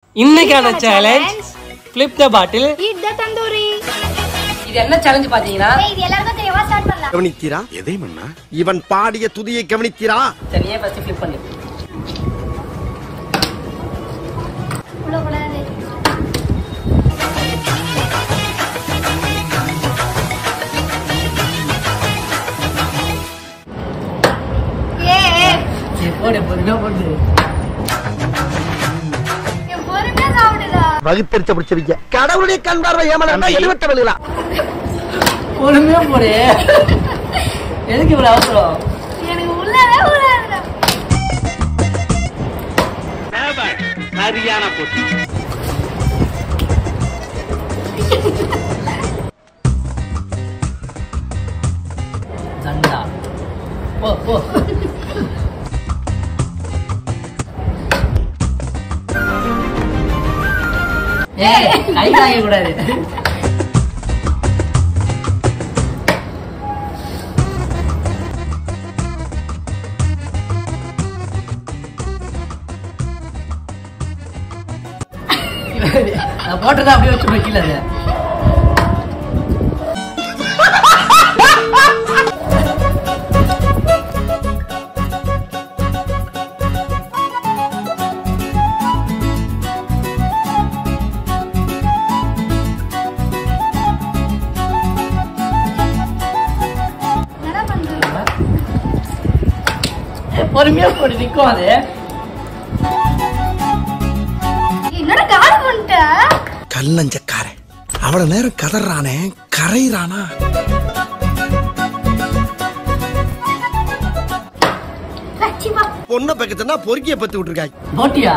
இன்னைக்கான challenge flip the bottle Eat the tandoori. இது என்ன சேலஞ்ச் பாத்தீங்கன்னா ஏய், இது எல்லாருக்கும் தெரியவா ஸ்டார்ட் பண்ணலாம் கவனித்தீரா எதை மன்னா இவன் பாடிய துதியை கவனித்தீரா தனியே ஃபர்ஸ்ட் flip பண்ணு உள்ள கூடாது ஏ சரி போடு பொறுமையா போடு என் பொறுமையா சாப்பிடுதா வகுத்தறிச்ச பிடிச்சிருக்க கடவுளுடைய கண் பார்வை ஏமலா எழுவட்ட விழுகலா பொறுமையா போடு எதுக்கு இவ்வளவு அவசரம் எனக்கு உள்ளவே கூடாதுடா சரியான போட்டி தண்டா போ போ ஏய் கை காய கூடாது நான் போட்டதை அப்படியே வச்சு வைக்கல அது என்ன பண்றது பொறுமையா போட்டு நிக்கும் அது என்னடா கால் பண்ணிட்ட கல்லஞ்சக்காரன் அவ்வளவு நேரம் கதறானே கரைறானா லட்சிமா பொண்ணை பக்கத்துனா பொறுக்கிய பத்து விட்டுருக்காங்க போட்டியா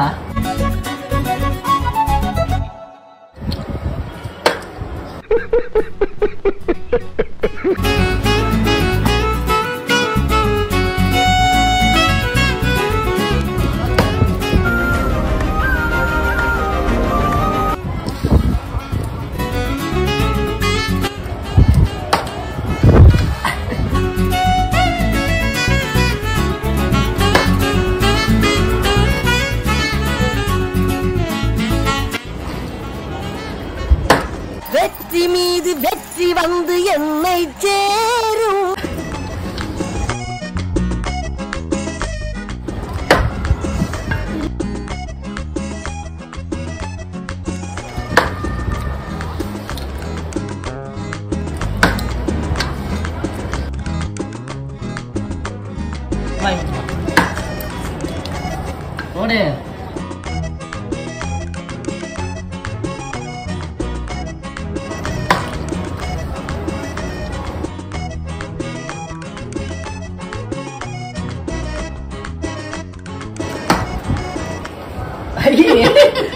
வெற்றி மீது வெற்றி வந்து என்னை சேரும் போடு ஐயே.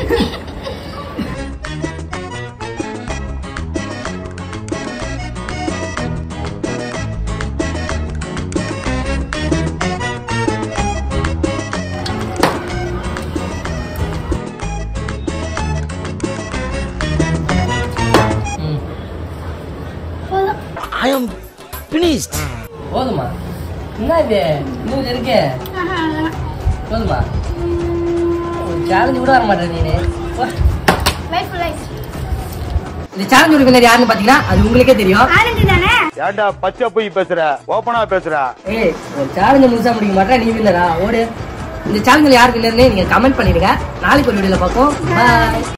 ம், போதும் ஐ அம் பினிஷ்ட் போதுமா என்ன இது இன்னும் இருக்கே ஆஹா, அதெல்லாம். போதுமா சேலஞ்சு கூட வர மாட்டேன் நீனு போ. Life for life. இந்த சேலஞ்ச் உறுப்பினர் யாருன்னு பாத்தீங்கன்னா அது உங்களுக்கே தெரியும் ஆனந்தி தானே ஏன்டா பச்சை போய் பேசுற ஓப்பனா பேசுற ஏய் ஒரு சேலஞ்ச முழுசா முடிக்க மாட்டேன் நீ வின்னரா ஓடு இந்த சேலஞ்சில் யார் வின்னர்னு நீங்க கமெண்ட் பண்ணிடுங்க நாளைக்கு ஒரு வீடியோல பார்ப்போம் பாய்